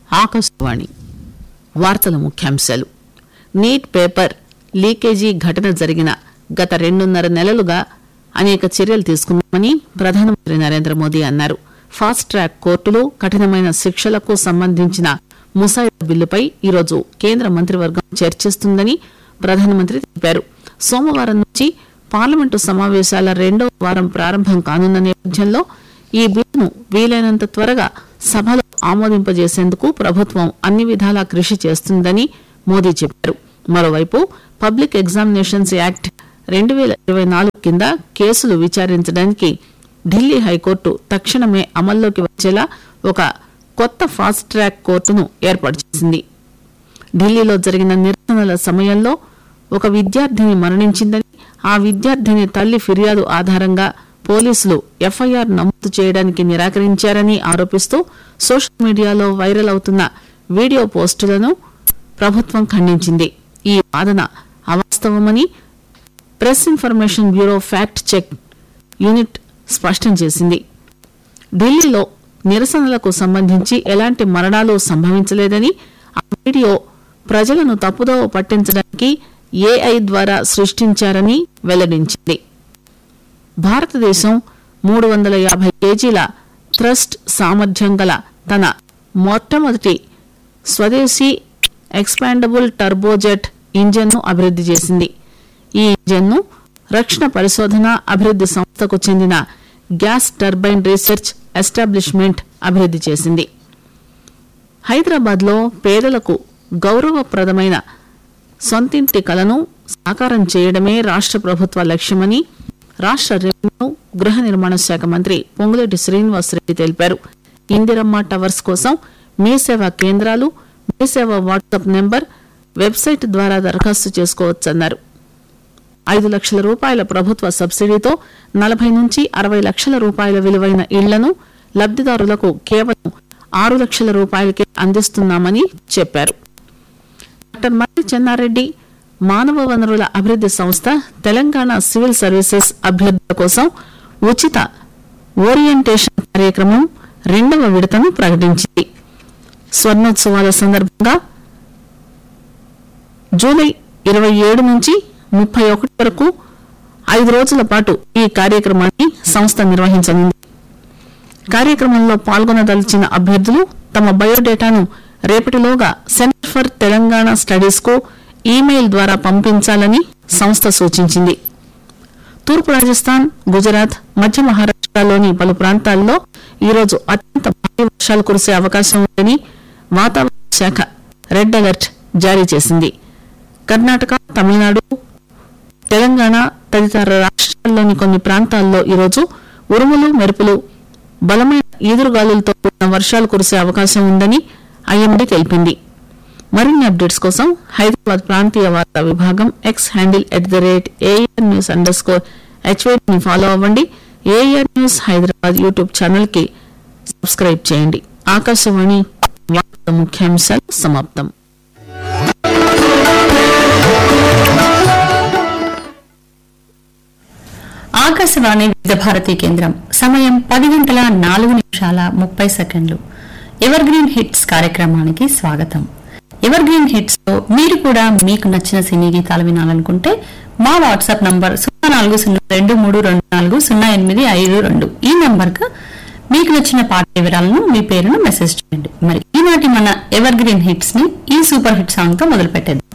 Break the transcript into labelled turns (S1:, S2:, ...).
S1: ఆకాశవాణి వార్తల ముఖ్యాంశాలు neat paper leakage ఘటన జరిగిన గత రెండున్నర నెలలుగా అనేక చర్యలు తీసుకున్నామని ప్రధానమంత్రి నరేంద్ర మోదీ అన్నారు ఫాస్ట్ ట్రాక్ కోర్టులు కఠినమైన శిక్షలకు సంబంధించిన ముసాయిదా బిల్లుపై ఈరోజు కేంద్ర మంత్రివర్గం చర్చిస్తుందని ప్రధానమంత్రి తెలిపారు సోమవారం నుంచి పార్లమెంటు సమావేశాల రెండో వారం ప్రారంభం కానున్న నేపథ్యంలో ఈ బిల్లును వీలైనంత త్వరగా సభలో ఆమోదింపజేసేందుకు ప్రభుత్వం అన్ని విధాలా కృషి చేస్తుందని మోదీ చెప్పారు మరోవైపు పబ్లిక్ ఎగ్జామినేషన్స్ యాక్ట్ రెండు వేల ఇరవై నాలుగు కింద కేసులు విచారించడానికి ఢిల్లీ హైకోర్టు తక్షణమే అమల్లోకి వచ్చేలా ఒక కొత్త ఫాస్ట్ ట్రాక్ కోర్టును ఏర్పాటు చేసింది ఢిల్లీలో జరిగిన నిరసనల సమయంలో ఒక విద్యార్థిని మరణించిందని ఆ విద్యార్థిని తల్లి ఫిర్యాదు ఆధారంగా పోలీసులు ఎఫ్ఐఆర్ నమోదు చేయడానికి నిరాకరించారని ఆరోపిస్తూ సోషల్ మీడియాలో వైరల్ అవుతున్న వీడియో పోస్టులను ప్రభుత్వం ఖండించింది ఈ వాదన అవాస్తవమని press information bureau fact check unit స్పష్టం చేసింది ఢిల్లీలో నిరసనలకు సంబంధించి ఎలాంటి మరణాలు సంభవించలేదని ఆ వీడియో ప్రజలను తప్పుదోవ పట్టించడానికి ఏఐ ద్వారా సృష్టించారని వెల్లడించింది భారతదేశం మూడు వందల యాభై కేజీల థ్రస్ట్ సామర్థ్యం గల తన మొట్టమొదటి స్వదేశీ ఎక్స్పాండబుల్ టర్బోజెట్ ఇంజన్ను అభివృద్ది చేసింది ఈ ఇంజన్ను రక్షణ పరిశోధన అభివృద్ది సంస్థకు చెందిన గ్యాస్ టర్బైన్ రీసెర్చ్ ఎస్టాబ్లిష్మెంట్ అభివృద్ది చేసింది హైదరాబాద్ లో పేదలకు గౌరవప్రదమైన సొంతింటి కలను సాకారం చేయడమే రాష్ట్ర ప్రభుత్వ లక్ష్యమని రాష్ట్ర రెవెన్యూ గృహ నిర్మాణ శాఖ మంత్రి పొంగులేటి శ్రీనివాసరెడ్డి తెలిపారు ఇందిరమ్మ టవర్స్ కోసం మీ సేవా కేంద్రాలు మీ సేవ వాట్సాప్ నెంబర్ వెబ్సైట్ ద్వారా దరఖాస్తు చేసుకోవచ్చన్నారు ఐదు లక్షల రూపాయల ప్రభుత్వ సబ్సిడీతో నలభై నుంచి అరవై లక్షల రూపాయల విలువైన ఇళ్లను లబ్దిదారులకు కేవలం ఆరు లక్షల రూపాయలకే అందిస్తున్నామని చెప్పారు డాక్టర్ మర్రి చెన్నారెడ్డి మానవ వనరుల అభివృద్ది సంస్థ తెలంగాణ సివిల్ సర్వీసెస్ అభ్యర్థుల కోసం ఉచిత ఓరియంటేషన్ కార్యక్రమం రెండవ విడతను ప్రకటించింది స్వర్ణోత్సవాల సందర్భంగా జూలై ఇరవై ఏడు నుంచి ముప్పై ఒకటి వరకు ఐదు రోజుల పాటు ఈ కార్యక్రమాన్ని సంస్థ నిర్వహించనుంది కార్యక్రమంలో పాల్గొనదలిచిన అభ్యర్థులు తమ బయోడేటాను రేపటిలోగా సెంటర్ ఫర్ తెలంగాణ స్టడీస్ కు ఈమెయిల్ ద్వారా పంపించాలని సంస్థ సూచించింది తూర్పు రాజస్థాన్ గుజరాత్ మధ్య మహారాష్ట్రలోని పలు ప్రాంతాల్లో ఈరోజు అత్యంత భారీ వర్షాలు కురిసే అవకాశం ఉందని వాతావరణ శాఖ రెడ్ అలర్ట్ జారీ చేసింది కర్ణాటక తమిళనాడు తెలంగాణ తదితర రాష్ట్రాల్లోని కొన్ని ప్రాంతాల్లో ఈరోజు ఉరుములు మెరుపులు బలమైన ఈదురుగాలులతో కూడిన వర్షాలు కురిసే అవకాశం ఉందని ఐఎండీ తెలిపింది మరిన్ని అప్డేట్స్ కోసం హైదరాబాద్ ప్రాంతీయ వార్తా విభాగం X handle at the rate AIR news underscore స్కోర్ హెచ్వేడిని ఫాలో అవ్వండి AIR news Hyderabad YouTube channel కి సబ్స్క్రైబ్ చేయండి ఆకాశవాణి వార్తా ముఖ్యాంశాలు సమాప్తం
S2: ఆకాశవాణి వివిధ భారతి కేంద్రం సమయం పది గంటల నాలుగు నిమిషాల ముప్పై సెకండ్లు ఎవర్ గ్రీన్ హిట్స్ కార్యక్రమానికి స్వాగతం ఎవర్ గ్రీన్ హిట్స్ లో మీరు కూడా మీకు నచ్చిన సినీ గీతాలు వినాలనుకుంటే మా వాట్సాప్ నంబర్ సున్నా నాలుగు సున్నా రెండు మూడు రెండు నాలుగు సున్నా ఎనిమిది ఐదు రెండు ఈ నంబర్ కు మీకు నచ్చిన పాట వివరాలను మీ పేరును మెసేజ్ చేయండి మరి ఈనాటి మన ఎవర్ గ్రీన్ హిట్స్ ని ఈ సూపర్ హిట్ సాంగ్ తో మొదలు పెట్టేద్దాం